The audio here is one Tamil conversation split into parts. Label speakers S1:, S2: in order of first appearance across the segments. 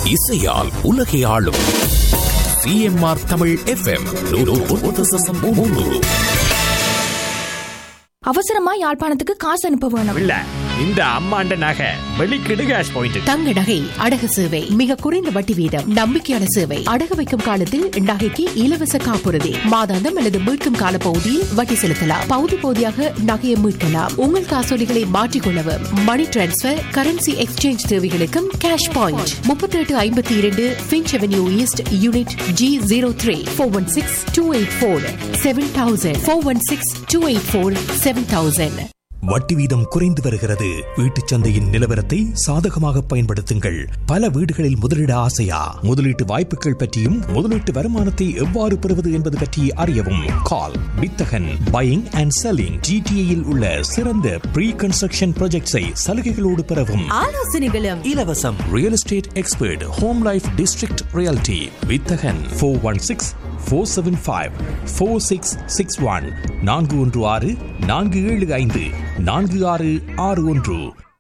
S1: இசையால் உலகை ஆளும் சிஎம்ஆர் தமிழ் எஃப்எம்
S2: அவசரமா யாழ்ப்பாணத்துக்கு காசு அனுப்ப வேணும்
S3: இல்ல இந்த அம்மாண்ட நகை வெளிக்கிடு கேஷ் பாயிண்ட்
S4: தங்க நகை அடகு சேவை மிக குறைந்த வட்டி வீதம் நம்பிக்கையான சேவை அடகு வைக்கும் காலத்தில் நகைக்கு இலவச காப்புறுதி மாதாந்தம் அல்லது மீட்கும் கால பகுதியில் வட்டி செலுத்தலாம் பகுதி பகுதியாக நகையை மீட்கலாம் உங்கள் காசோலிகளை மாற்றிக்கொள்ளவும் மணி டிரான்ஸ்பர் கரன்சி எக்ஸ்சேஞ்ச் தேவைகளுக்கும் கேஷ் பாயிண்ட் முப்பத்தி எட்டு ஐம்பத்தி இரண்டு Finch avenue east unit G zero three four one six two eight four seven thousand four one six two eight four seven thousand
S5: வட்டி வீதம் குறைந்து வருகிறது வீட்டுச் சந்தையின் நிலவரத்தை சாதகமாக பயன்படுத்துங்கள் பல வீடுகளில் முதலீட ஆசையா முதலீட்டு வாய்ப்புகள் பற்றியும் முதலீட்டு வருமானத்தை எவ்வாறு பெறுவது என்பது பற்றி அறியவும் கால் வித்தகன் பையிங் அண்ட் செல்லிங் ஜிடிஏயில் உள்ள சிறந்த ப்ரீ கன்ஸ்ட்ரக்ஷன் ப்ராஜெக்ட்ஸை சலுகைகளோடு பெறவும்
S6: ஆலோசனைகளும்
S5: இலவசம் real estate expert home life district reality வித்தகன் four one six four seven five four six six one நான்கு ஒன்று ஆறு நான்கு ஏழு ஐந்து நான்கு ஆறு ஆறு ஒன்று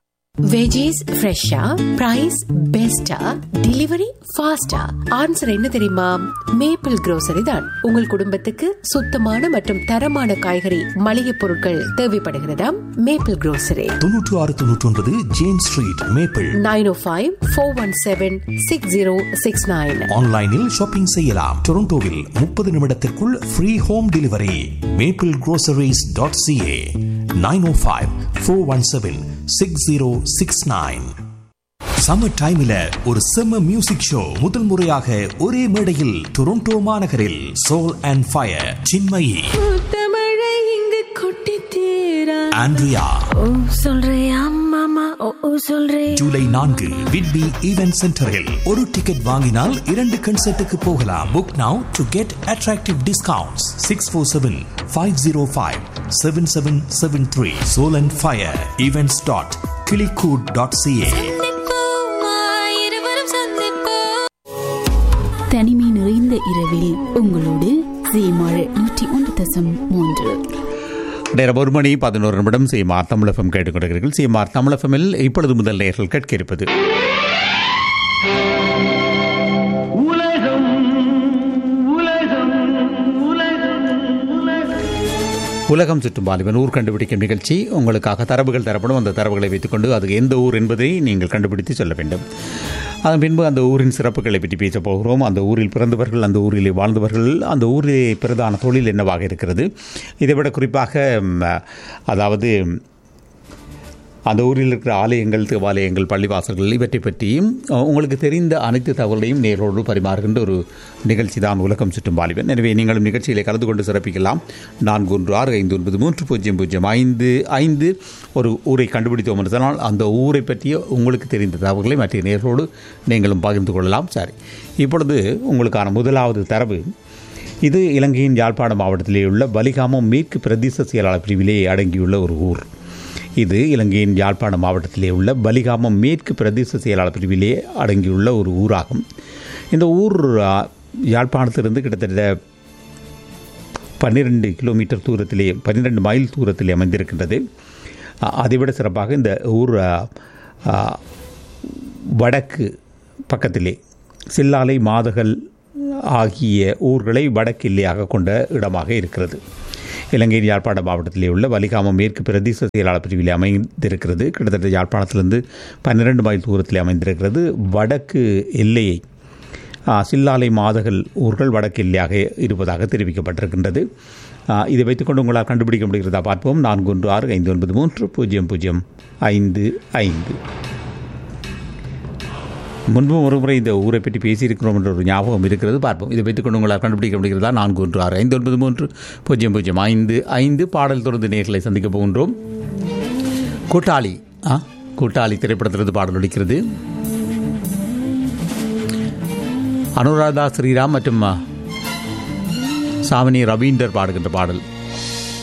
S4: வெஜிஸ் ஃப்ரெஷ்ஷா பிரைஸ் பெஸ்டா டெலிவரி ஃபாஸ்டா ஆன்சர் என்ன தெரியுமா மேப்பிள் grocery தான் உங்கள் குடும்பத்துக்கு சுத்தமான மற்றும் தரமான காய்கறி மளிகை பொருட்கள் தேவைப்படுகிறதா மேப்பிள் grocery
S5: தொன்னூற்று ஆறு தொன்னூற்றி ஒன்பது James street maple
S4: nine O five four one seven six zero six nine
S5: ஆன்லைனில் ஷாப்பிங் செய்யலாம் டொரண்டோவில் முப்பது நிமிடத்திற்குள் free home delivery maple groceries dot CA nine O five four one seven six zero six nine summer டைம்ல ஒரு செம்ம மியூசிக் ஷோ முதல் முறையாக ஒரே மேடையில் டொரண்டோ மாநகரில் சோல் அண்ட் ஃபயர் சின்மயி
S6: தமிழை இங்கு கொட்டி தீரா
S5: ஆண்ட்ரியா
S6: ஓ சொல்றியா மாமா ஓ ஓ சொல்றே
S5: ஜூலை நான்கு விட்பி ஈவென்ட் சென்டரில் ஒரு டிக்கெட் வாங்கினால் இரண்டு கன்சர்ட்டுக்கு போகலாம் book now to get attractive discounts six four seven five zero five seven seven seven three soul and fire events dot கிளிகூட் டாட் சிஏ
S7: தனிமை நிறைந்த இரவில் உங்களோடு சீமாழ் நூற்றி ஒன்று தசம் மூன்று
S8: நேரம் ஒரு மணி பதினோரு நிமிடம் சிஎம்ஆர் தமிழகம் கேட்டுக்கொண்டிருக்கிறீர்கள் சிஎம்ஆர் தமிழகமில் இப்பொழுது முதல் நேர்கள் கேட்க இருப்பது உலகம் சுற்றும் வாலிபன் ஊர் கண்டுபிடிக்கும் நிகழ்ச்சி உங்களுக்காக தரவுகள் தரப்படும் அந்த தரவுகளை வைத்துக்கொண்டு அது எந்த ஊர் என்பதை நீங்கள் கண்டுபிடித்து சொல்ல வேண்டும் அதன் பின்பு அந்த ஊரின் சிறப்புகளை பற்றி பேசப் போகிறோம் அந்த ஊரில் பிறந்தவர்கள் அந்த ஊரிலே வாழ்ந்தவர்கள் அந்த ஊரிலே பிரதான தொழில் என்னவாக இருக்கிறது இதைவிட குறிப்பாக ம், அதாவது அந்த ஊரில் இருக்கிற ஆலயங்கள் தேவாலயங்கள் பள்ளிவாசல்கள் இவற்றை பற்றியும் அஹ், உங்களுக்கு தெரிந்த அனைத்து தகவல்களையும் நேரோடு பரிமாறுகின்ற ஒரு நிகழ்ச்சி தான் உலகம் சுற்றும் வாலிபன் எனவே நீங்களும் நிகழ்ச்சியிலே கலந்து கொண்டு சிறப்பிக்கலாம் நான்கு ஒன்று ஆறு ஐந்து ஒன்பது மூன்று பூஜ்ஜியம் பூஜ்ஜியம் ஐந்து ஐந்து ஒரு ஊரை கண்டுபிடித்தோம் என்று சொன்னால் அந்த ஊரை பற்றிய உங்களுக்கு தெரிந்த தகவல்களை மற்ற நேரோடு நீங்களும் பகிர்ந்து கொள்ளலாம் சரி இப்பொழுது உங்களுக்கான முதலாவது தரவு இது இலங்கையின் யாழ்ப்பாணம் மாவட்டத்திலே உள்ள பலிகாமம் மேற்கு பிரதேச செயலாளர் பிரிவிலே அடங்கியுள்ள ஒரு ஊர் இது இலங்கையின் யாழ்ப்பாணம் மாவட்டத்திலே உள்ள பலிகாமம் மேற்கு பிரதேச செயலாளர் பிரிவிலே அடங்கியுள்ள ஒரு ஊராகும் இந்த ஊர் ஆ, யாழ்ப்பாணத்திலிருந்து கிட்டத்தட்ட பன்னிரெண்டு கிலோமீட்டர் தூரத்திலே பன்னிரெண்டு மைல் தூரத்திலே அமைந்திருக்கின்றது அ, அதைவிட சிறப்பாக இந்த ஊர் ஆ, ஆ, வடக்கு பக்கத்திலே சில்லாலை மாதகள் ஆகிய ஊர்களை வடக்கு எல்லையாக கொண்ட இடமாக இருக்கிறது இலங்கையின் யாழ்ப்பாண மாவட்டத்திலே உள்ள வலிகாமம் மேற்கு பிரதேச செயலாளர் பிரிவிலே அமைந்திருக்கிறது கிட்டத்தட்ட யாழ்ப்பாணத்திலிருந்து பன்னிரண்டு மைல் தூரத்தில் அமைந்திருக்கிறது வடக்கு எல்லையை ஆ, சில்லாலை மாதகள் ஊர்கள் வடக்கு எல்லையாக இருப்பதாக தெரிவிக்கப்பட்டிருக்கின்றது ஆ, இதை வைத்துக்கொண்டு உங்களால் கண்டுபிடிக்க முடிகிறதா பார்ப்போம் நான்கு ஒன்று ஆறு ஐந்து ஒன்பது மூன்று பூஜ்ஜியம் பூஜ்ஜியம் ஐந்து ஐந்து முன்பு ஒரு முறை இந்த ஊரை பற்றி பேசியிருக்கிறோம் என்ற ஒரு ஞாபகம் இருக்கிறது பார்ப்போம் இதை வைத்துக்கொண்டு உங்களால் கண்டுபிடிக்க முடிகிறதா நான்கு ஒன்று ஆறு ஐந்து ஒன்பது மூன்று பூஜ்ஜியம் பூஜ்ஜியம் ஐந்து ஐந்து பாடல் தொடர்ந்து நேர்களை சந்திக்க போகின்றோம் கூட்டாளி ஆ கூட்டாளி திரைப்படத்திலிருந்து பாடல் ஒலிக்கிறது அனுராதா ஸ்ரீராம் மற்றும் ஆ, சாமினி ரவீந்தர் பாடுகின்ற பாடல்